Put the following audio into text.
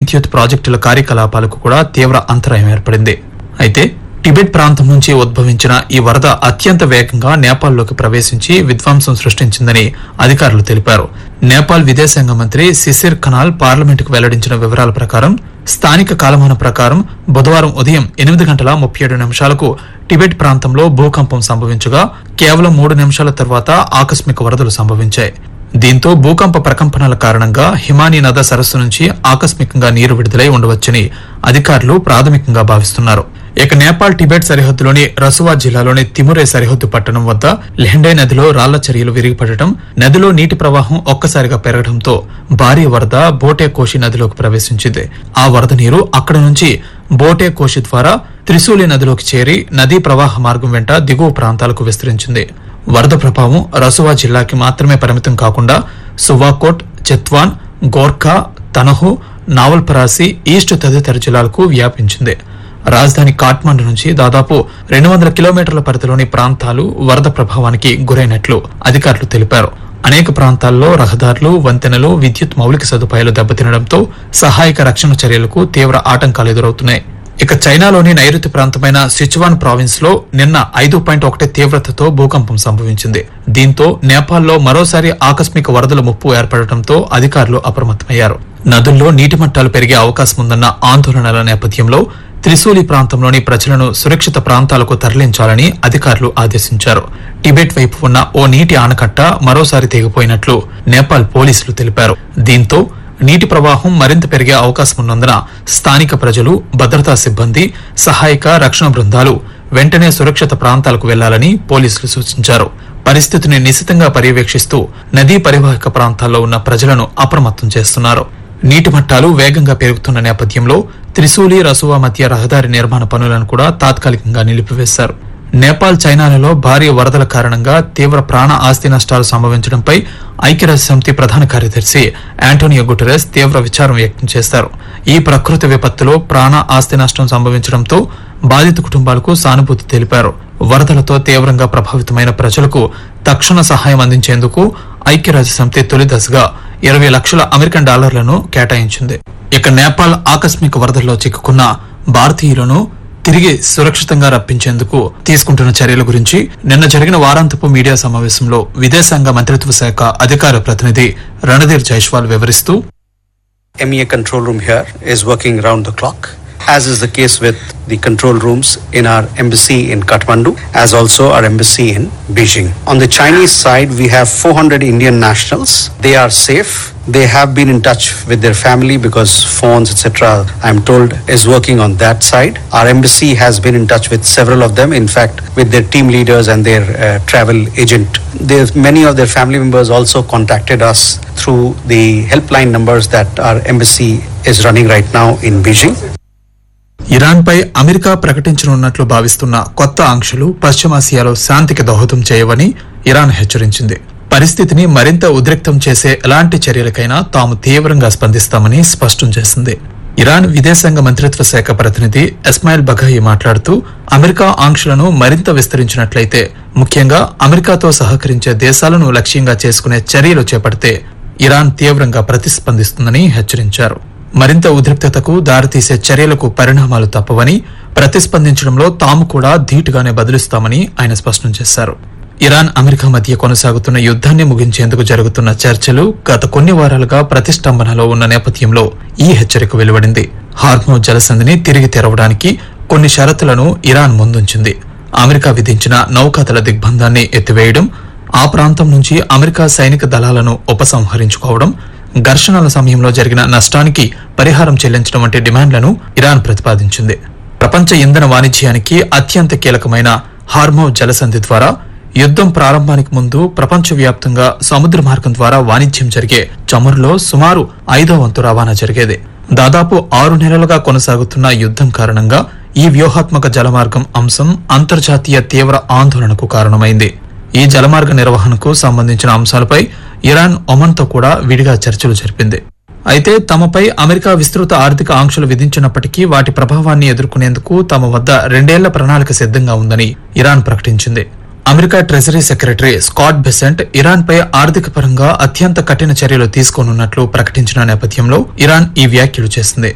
విద్యుత్ ప్రాజెక్టుల కార్యకలాపాలకు కూడా తీవ్ర అంతరాయం ఏర్పడింది అయితే టిబెట్ ప్రాంతం నుంచి ఉద్భవించిన ఈ వరద అత్యంత వేగంగా నేపాల్లోకి ప్రవేశించి విధ్వంసం సృష్టించిందని అధికారులు తెలిపారు నేపాల్ విదేశాంగ మంత్రి సిసిర్ ఖనాల్ పార్లమెంటుకు వెల్లడించిన వివరాల ప్రకారం స్థానిక కాలమాన ప్రకారం బుధవారం ఉదయం ఎనిమిది గంటల ముప్పై ఏడు నిమిషాలకు టిబెట్ ప్రాంతంలో భూకంపం సంభవించగా కేవలం మూడు నిమిషాల తర్వాత ఆకస్మిక వరదలు సంభవించాయి దీంతో భూకంప ప్రకంపనల కారణంగా హిమానీ నద సరస్సు నుంచి ఆకస్మికంగా నీరు విడుదలై ఉండవచ్చని అధికారులు ప్రాథమికంగా భావిస్తున్నారు ఇక నేపాల్ టిబెట్ సరిహద్దులోని రసువా జిల్లాలోని తిమురే సరిహద్దు పట్టణం వద్ద లెహెండై నదిలో రాళ్ల చర్యలు విరిగిపడటం నదిలో నీటి ప్రవాహం ఒక్కసారిగా పెరగడంతో భారీ వరద బోటే కోషి నదిలోకి ప్రవేశించింది ఆ వరద నీరు అక్కడ నుంచి బోటే కోషి ద్వారా త్రిశూలి నదిలోకి చేరి నదీ ప్రవాహ మార్గం వెంట దిగువ ప్రాంతాలకు విస్తరించింది వరద ప్రభావం రసువా జిల్లాకి మాత్రమే పరిమితం కాకుండా సువాకోట్ చెత్వాన్ గోర్ఖా తనహు నావల్పరాసి ఈస్ట్ తదితర జిల్లాలకు వ్యాపించింది రాజధాని కాఠ్మండు నుంచి దాదాపు రెండు వందల కిలోమీటర్ల పరిధిలోని ప్రాంతాలు వరద ప్రభావానికి గురైనట్లు అధికారులు తెలిపారు అనేక ప్రాంతాల్లో రహదారులు వంతెనలు విద్యుత్ మౌలిక సదుపాయాలు దెబ్బతినడంతో సహాయక రక్షణ చర్యలకు తీవ్ర ఆటంకాలు ఎదురవుతున్నాయి ఇక చైనాలోని నైరుతి ప్రాంతమైన సిచువాన్ ప్రావిన్స్ లో నిన్న ఐదు పాయింట్ ఒకటి తీవ్రతతో భూకంపం సంభవించింది దీంతో నేపాల్లో మరోసారి ఆకస్మిక వరదల ముప్పు ఏర్పడటంతో అధికారులు అప్రమత్తమయ్యారు నదుల్లో నీటి మట్టాలు పెరిగే అవకాశం ఉందన్న ఆందోళనల నేపథ్యంలో త్రిశూలి ప్రాంతంలోని ప్రజలను సురక్షిత ప్రాంతాలకు తరలించాలని అధికారులు ఆదేశించారు టిబెట్ వైపు ఉన్న ఓ నీటి ఆనకట్ట మరోసారి తెగిపోయినట్లు నేపాల్ పోలీసులు తెలిపారు దీంతో నీటి ప్రవాహం మరింత పెరిగే అవకాశం ఉన్నందున స్థానిక ప్రజలు భద్రతా సిబ్బంది సహాయక రక్షణ బృందాలు వెంటనే సురక్షిత ప్రాంతాలకు వెళ్లాలని పోలీసులు సూచించారు పరిస్థితిని నిశితంగా పర్యవేక్షిస్తూ నదీ పరివాహక ప్రాంతాల్లో ఉన్న ప్రజలను అప్రమత్తం చేస్తున్నారు నీటి మట్టాలు వేగంగా పెరుగుతున్న నేపథ్యంలో త్రిశూలి రసువా మధ్య రహదారి నిర్మాణ పనులను కూడా తాత్కాలికంగా నిలిపివేశారు నేపాల్ చైనాలలో భారీ వరదల కారణంగా తీవ్ర ప్రాణ ఆస్తి నష్టాలు సంభవించడంపై ఐక్యరాజ్య సమితి ప్రధాన కార్యదర్శి యాంటోనియో గుటెరస్ తీవ్ర విచారం వ్యక్తం చేశారు ఈ ప్రకృతి విపత్తులో ప్రాణ ఆస్తి నష్టం సంభవించడంతో బాధిత కుటుంబాలకు సానుభూతి తెలిపారు వరదలతో తీవ్రంగా ప్రభావితమైన ప్రజలకు తక్షణ సహాయం అందించేందుకు ఐక్యరాజ్య సమితి తొలి దశగా ఇరవై లక్షల అమెరికన్ డాలర్లను కేటాయించింది ఇక నేపాల్ ఆకస్మిక వరదల్లో చిక్కుకున్న భారతీయులను తిరిగి సురక్షితంగా రప్పించేందుకు తీసుకుంటున్న చర్యల గురించి నిన్న జరిగిన వారాంతపు మీడియా సమావేశంలో విదేశాంగ మంత్రిత్వ శాఖ అధికార ప్రతినిధి రణధీర్ జైస్వాల్ వివరిస్తూ MEA control room here is working round the clock, as is the case with the control rooms in our embassy in Kathmandu, as also our embassy in Beijing. On the Chinese side, we have 400 Indian nationals. They are safe. They have been in touch with their family because phones, etc., I'm told, is working on that side. Our embassy has been in touch with several of them, in fact, with their team leaders and their uh, travel agent. There's many of their family members also contacted us through the helpline numbers that our embassy is running right now in Beijing. Iran పై America ప్రకటించనున్నట్లు భావిస్తున్న కొత్త ఆంక్షలు పశ్చిమాసియాలో శాంతికి దోహదం చేయవని Iran హెచ్చరించింది పరిస్థితిని మరింత ఉద్రిక్తం చేసే ఎలాంటి చర్యలకైనా తాము తీవ్రంగా స్పందిస్తామని స్పష్టం చేసింది ఇరాన్ విదేశాంగ మంత్రిత్వ శాఖ ప్రతినిధి ఇస్మాయిల్ బఘాయి మాట్లాడుతూ అమెరికా ఆంక్షలను మరింత విస్తరించినట్లయితే ముఖ్యంగా అమెరికాతో సహకరించే దేశాలను లక్ష్యంగా చేసుకునే చర్యలు చేపడితే ఇరాన్ తీవ్రంగా ప్రతిస్పందిస్తుందని హెచ్చరించారు మరింత ఉద్రిక్తతకు దారితీసే చర్యలకు పరిణామాలు తప్పవని ప్రతిస్పందించడంలో తాము కూడా ధీటుగానే బదులిస్తామని ఆయన స్పష్టం చేశారు ఇరాన్ అమెరికా మధ్య కొనసాగుతున్న యుద్ధాన్ని ముగించేందుకు జరుగుతున్న చర్చలు గత కొన్ని వారాలుగా ప్రతిష్టంభనలో ఉన్న నేపథ్యంలో ఈ హెచ్చరిక వెలువడింది హార్మో జలసంధిని తిరిగి తెరవడానికి కొన్ని షరతులను ఇరాన్ ముందుంచింది అమెరికా విధించిన నౌకాదళ దిగ్బంధాన్ని ఎత్తివేయడం ఆ ప్రాంతం నుంచి అమెరికా సైనిక దళాలను ఉపసంహరించుకోవడం ఘర్షణల సమయంలో జరిగిన నష్టానికి పరిహారం చెల్లించడం వంటి డిమాండ్లను ఇరాన్ ప్రతిపాదించింది ప్రపంచ ఇంధన వాణిజ్యానికి అత్యంత కీలకమైన హార్మో జలసంధి ద్వారా యుద్ధం ప్రారంభానికి ముందు ప్రపంచవ్యాప్తంగా సముద్ర మార్గం ద్వారా వాణిజ్యం జరిగే చమురులో సుమారు ఐదో వంతు రవాణా జరిగేది దాదాపు ఆరు నెలలుగా కొనసాగుతున్న యుద్ధం కారణంగా ఈ వ్యూహాత్మక జలమార్గం అంశం అంతర్జాతీయ తీవ్ర ఆందోళనకు కారణమైంది ఈ జలమార్గ నిర్వహణకు సంబంధించిన అంశాలపై ఇరాన్ ఒమన్తో కూడా విడిగా చర్చలు జరిపింది అయితే తమపై అమెరికా విస్తృత ఆర్థిక ఆంక్షలు విధించినప్పటికీ వాటి ప్రభావాన్ని ఎదుర్కొనేందుకు తమ వద్ద రెండేళ్ల ప్రణాళిక సిద్ధంగా ఉందని ఇరాన్ ప్రకటించింది America treasury secretary Scott Bessent Iran పై ఆర్థిక పరంగా అత్యంత కఠిన చర్యలు తీసుకోనున్నట్లు ప్రకటించిన నేపథ్యంలో ఇరాన్ ఈ వ్యాఖ్యలు చేసింది